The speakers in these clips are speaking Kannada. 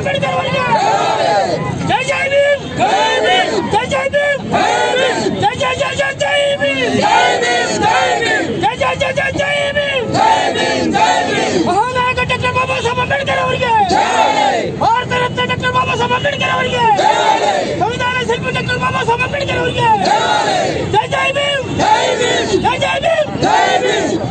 ಅಂಬೇಡ್ಕರ್ ಅವರಿಗೆ ಜೈ ಜೈ ಭೀಮ್ ಜೈ ಜೈ ಭೀಮ್ ಜೈ ಜೈ ಜೈ ಜೈ ಜೈ ಭೀಮ್ ಜೈ ಜೈ ಜೈ ಜೈ ಜೈ ಭೀಮ್ ಮಹಾನಾಯಕ ಡಾಕ್ಟರ್ ಬಾಬಾ ಸಾಹೇಬ್ ಅಂಬೇಡ್ಕರ್ ಅವರಿಗೆ ಭಾರತ ರತ್ನ ಡಾಕ್ಟರ್ ಬಾಬಾ ಸಾಹೇಬ್ ಅಂಬೇಡ್ಕರ್ ಅವರಿಗೆ ಸಂವಿಧಾನ ಶಿಲ್ಪಿ ಡಾಕ್ಟರ್ ಬಾಬಾ ಸಾಹೇಬ್ ಅಂಬೇಡ್ಕರ್ ಅವರಿಗೆ ಜೈ ಜೈ ಭೀಮ್ ಜೈ ಜೈ ಭೀಮ್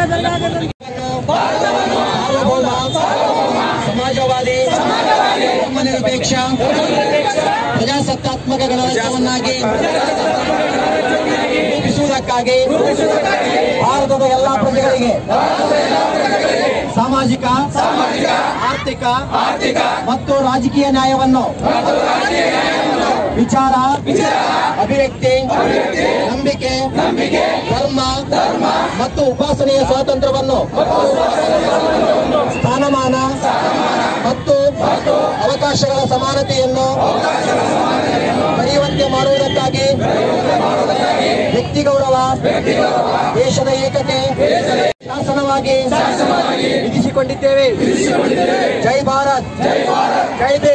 ಸಮಾಜವಾದಿ ಧರ್ಮನಿರಪೇಕ್ಷ ಪ್ರಜಾಸತ್ತಾತ್ಮಕ ಗಣರಾಜ್ಯವನ್ನಾಗಿ ರೂಪಿಸುವುದಕ್ಕಾಗಿ ಭಾರತದ ಎಲ್ಲಾ ಪ್ರಜೆಗಳಿಗೆ ಸಾಮಾಜಿಕ ಆರ್ಥಿಕ ಮತ್ತು ರಾಜಕೀಯ ನ್ಯಾಯವನ್ನು ವಿಚಾರ ಅಭಿವ್ಯಕ್ತಿ ನಂಬಿಕೆ ಧರ್ಮ ಮತ್ತು ಉಪಾಸನೆಯ ಸ್ವಾತಂತ್ರ್ಯವನ್ನು ಸ್ಥಾನಮಾನ ಮತ್ತು ಅವಕಾಶಗಳ ಸಮಾನತೆಯನ್ನು ಪಡೆಯುವಂತೆ ಮಾಡುವುದಕ್ಕಾಗಿ ವ್ಯಕ್ತಿ ಗೌರವ ದೇಶದ ಏಕತೆ ಶಾಸನವಾಗಿ ವಿಧಿಸಿಕೊಂಡಿದ್ದೇವೆ ಜೈ ಭಾರತ್ ಜೈ ಭೀಮ್